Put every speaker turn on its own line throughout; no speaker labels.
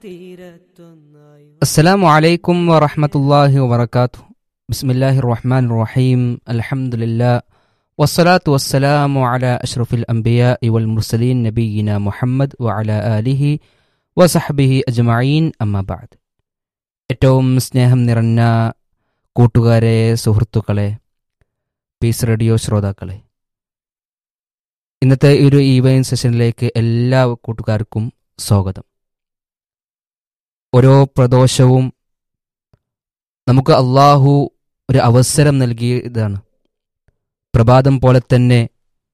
السلام عليكم ورحمة الله وبركاته بسم الله الرحمن الرحيم الحمد لله والصلاة والسلام على أشرف الأنبياء والمرسلين نبينا محمد وعلى آله وصحبه أجمعين أما بعد ഏറ്റവും സ്നേഹം നിറഞ്ഞ കൂട്ടുകാരെ സുഹൃത്തുക്കളെ പീസ് റേഡിയോ ശ്രോതാക്കളെ ഇന്നത്തെ ഈ ഒരു ഈവനിങ് സെഷനിലേക്ക് എല്ലാ കൂട്ടുകാർക്കും സ്വാഗതം ഓരോ പ്രദോഷവും നമുക്ക് അള്ളാഹു ഒരു അവസരം നൽകിയതാണ് പ്രഭാതം പോലെ തന്നെ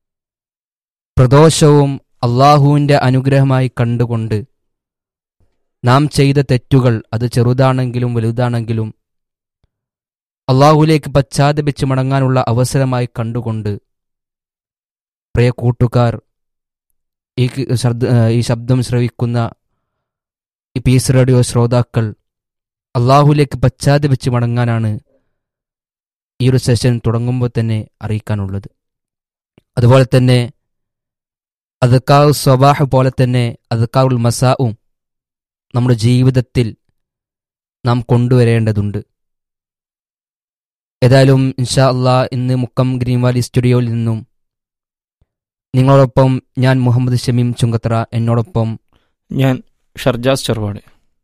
പ്രദോഷവും അള്ളാഹുവിൻ്റെ അനുഗ്രഹമായി കണ്ടുകൊണ്ട് നാം ചെയ്ത തെറ്റുകൾ അത് ചെറുതാണെങ്കിലും വലുതാണെങ്കിലും അള്ളാഹുലേക്ക് പശ്ചാത്തപിച്ച് മടങ്ങാനുള്ള അവസരമായി കണ്ടുകൊണ്ട് പ്രിയ കൂട്ടുകാർ ഈ ക- ശബ്ദ- ഈ ശബ്ദം ശ്രവിക്കുന്ന ഈ പീസ് റേഡിയോ ശ്രോതാക്കൾ അള്ളാഹുലേക്ക് പശ്ചാത്തപിച്ച് മടങ്ങാനാണ് ഈ ഒരു സെഷൻ തുടങ്ങുമ്പോൾ തന്നെ അറിയിക്കാനുള്ളത് അതുപോലെ തന്നെ അദക്കാവ് സ്വബാഹ് പോലെ തന്നെ അദക്കാവുൽ മസാവും നമ്മുടെ ജീവിതത്തിൽ നാം കൊണ്ടുവരേണ്ടതുണ്ട് ഏതായാലും ഇൻഷാ അള്ളാ ഇന്ന് മുക്കം ഗ്രീൻ വാലി സ്റ്റുഡിയോയിൽ നിന്നും നിങ്ങളോടൊപ്പം ഞാൻ മുഹമ്മദ് ഷമീം ചുങ്കത്തറ എന്നോടൊപ്പം
ഞാൻ ഷർജാസ് ചെറുപാട്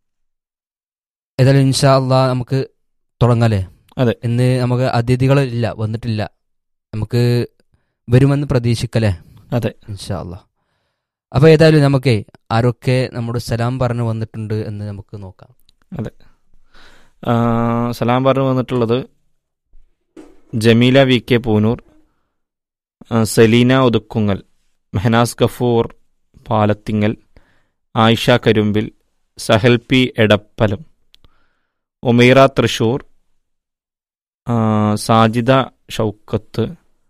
ഏതായാലും ഇൻഷാ അള്ളാ നമുക്ക് തുടങ്ങാല്ലേ
അതെ.
ഇന്ന് നമുക്ക് അതിഥികളില്ല വന്നിട്ടില്ല നമുക്ക് വരുമെന്ന് പ്രതീക്ഷിക്കല്ലേ
അതെ.
ഇൻഷാ അള്ളാ അപ്പോൾ ഏതായാലും നമുക്കേ ആരൊക്കെ നമ്മുടെ സലാം പറഞ്ഞു വന്നിട്ടുണ്ട് എന്ന് നമുക്ക് നോക്കാം
ആ, സലാം പറഞ്ഞു വന്നിട്ടുള്ളത് ജമീല വി കെ പൂനൂർ ആ, സലീന ഒതുക്കുങ്ങൽ മെഹനാസ് ഗഫൂർ പാലത്തിങ്ങൽ ആയിഷ കരുമ്പിൽ സഹൽ പി എടപ്പലം ഒമീറ തൃശൂർ ആ, സാജിദ ഷൗക്കത്ത്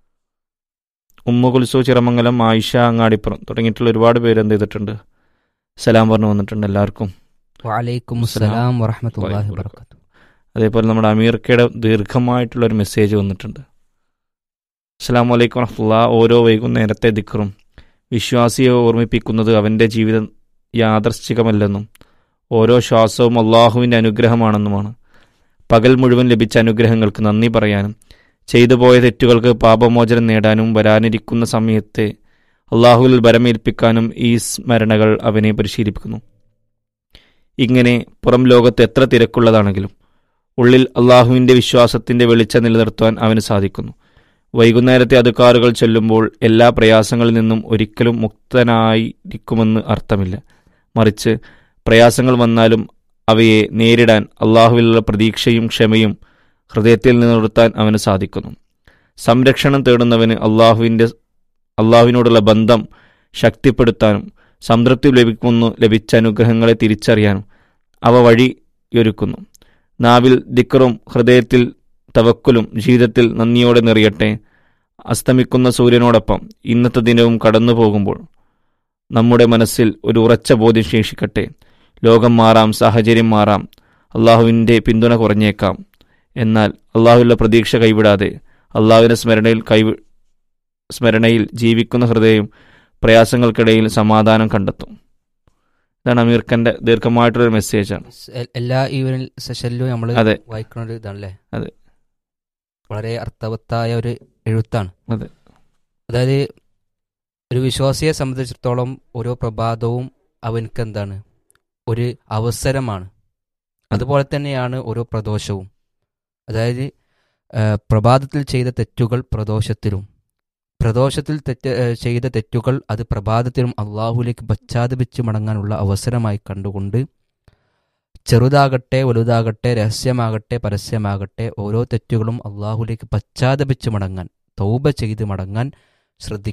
ഉമ്മുകുൽസു ചിറമംഗലം ആയിഷ അങ്ങാടിപ്പുറം തുടങ്ങിയിട്ടുള്ള ഒരുപാട് പേര് എന്ത് ചെയ്തിട്ടുണ്ട് സലാം പറഞ്ഞു വന്നിട്ടുണ്ട് എല്ലാവർക്കും
വലൈക്കും
അസ്സലാം
സലാം വറഹമത്തല്ലാഹി
വറഹ്മത്തുള്ളാഹി
വബറകാതുഹു
അതേപോലെ നമ്മുടെ അമീർക്കയുടെ ദീർഘമായിട്ടുള്ള ഒരു മെസ്സേജ് വന്നിട്ടുണ്ട് അസ്സാം വലൈക്കും വറഹ്മത്തുള്ളാ ഓരോ വൈകുന്നേരത്തെ ദിക്കറും വിശ്വാസിയെ ഓർമ്മിപ്പിക്കുന്നത് അവൻ്റെ ജീവിതം യാദർശ്ചികമല്ലെന്നും ഓരോ ശ്വാസവും അള്ളാഹുവിൻ്റെ അനുഗ്രഹമാണെന്നുമാണ് പകൽ മുഴുവൻ ലഭിച്ച അനുഗ്രഹങ്ങൾക്ക് നന്ദി പറയാനും ചെയ്തു പോയ തെറ്റുകൾക്ക് പാപമോചനം നേടാനും വരാനിരിക്കുന്ന സമയത്തെ അള്ളാഹുവിൽ ബരമേൽപ്പിക്കാനും ഈ സ്മരണകൾ അവനെ പരിശീലിപ്പിക്കുന്നു ഇങ്ങനെ പുറം ലോകത്ത് എത്ര തിരക്കുള്ളതാണെങ്കിലും ഉള്ളിൽ അള്ളാഹുവിൻ്റെ വിശ്വാസത്തിൻ്റെ വെളിച്ചം നിലനിർത്തുവാൻ അവന് സാധിക്കുന്നു വൈകുന്നേരത്തെ അതുക്കാറുകൾ ചൊല്ലുമ്പോൾ എല്ലാ പ്രയാസങ്ങളിൽ നിന്നും ഒരിക്കലും മുക്തനായിരിക്കുമെന്ന് അർത്ഥമില്ല മറിച്ച് പ്രയാസങ്ങൾ വന്നാലും അവയെ നേരിടാൻ അള്ളാഹുവിലുള്ള പ്രതീക്ഷയും ക്ഷമയും ഹൃദയത്തിൽ നിലനിർത്താൻ അവന് സാധിക്കുന്നു സംരക്ഷണം തേടുന്നവന് അള്ളാഹുവിൻ്റെ അള്ളാഹുവിനോടുള്ള ബന്ധം ശക്തിപ്പെടുത്താനും സംതൃപ്തി ലഭിക്കുന്നു ലഭിച്ച അനുഗ്രഹങ്ങളെ തിരിച്ചറിയാനും അവ വഴിയൊരുക്കുന്നു നാവിൽ ദിക്കറും ഹൃദയത്തിൽ തവക്കുലും ജീവിതത്തിൽ നന്ദിയോടെ നിറയട്ടെ അസ്തമിക്കുന്ന സൂര്യനോടൊപ്പം ഇന്നത്തെ ദിനവും കടന്നു പോകുമ്പോൾ നമ്മുടെ മനസ്സിൽ ഒരു ഉറച്ച ബോധ്യം ശേഷിക്കട്ടെ ലോകം മാറാം സാഹചര്യം മാറാം അള്ളാഹുവിൻ്റെ പിന്തുണ കുറഞ്ഞേക്കാം എന്നാൽ അള്ളാഹുവിലുള്ള പ്രതീക്ഷ കൈവിടാതെ അള്ളാഹുവിൻ്റെ സ്മരണയിൽ കൈവി സ്മരണയിൽ ജീവിക്കുന്ന ഹൃദയം പ്രയാസങ്ങൾക്കിടയിൽ സമാധാനം കണ്ടെത്തും ഇതാണ് അമീർഖന്റെ ദീർഘമായിട്ടുള്ളൊരു മെസ്സേജാണ്
എ- എല്ലാ ഈവനിങ് സെഷനിലും നമ്മൾ
അതെ.
വായിക്കുന്ന ഒരു ഇതാണല്ലേ
അതെ.
വളരെ അർത്ഥവത്തായ ഒരു എഴുത്താണ്
അതെ.
അതായത് ഒരു വിശ്വാസിയെ സംബന്ധിച്ചിടത്തോളം ഓരോ പ്രഭാതവും അവൻക്ക് എന്താണ് ഒരു അവസരമാണ് അതുപോലെ തന്നെയാണ് ഓരോ പ്രദോഷവും അതായത് ആ, പ്രഭാതത്തിൽ ചെയ്ത തെറ്റുകൾ പ്രദോഷത്തിലും പ്രദോഷത്തിൽ തെറ്റ് ആ, ചെയ്ത തെറ്റുകൾ അത് പ്രഭാതത്തിലും അള്ളാഹുലേക്ക് പശ്ചാത്തപിച്ച് മടങ്ങാനുള്ള അവസരമായി കണ്ടുകൊണ്ട് ചെറുതാകട്ടെ വലുതാകട്ടെ രഹസ്യമാകട്ടെ പരസ്യമാകട്ടെ ഓരോ തെറ്റുകളും അള്ളാഹുലേക്ക് പശ്ചാത്തപിച്ച് മടങ്ങാൻ തൗബ ചെയ്ത് മടങ്ങാൻ ശ്രദ്ധിക്കുക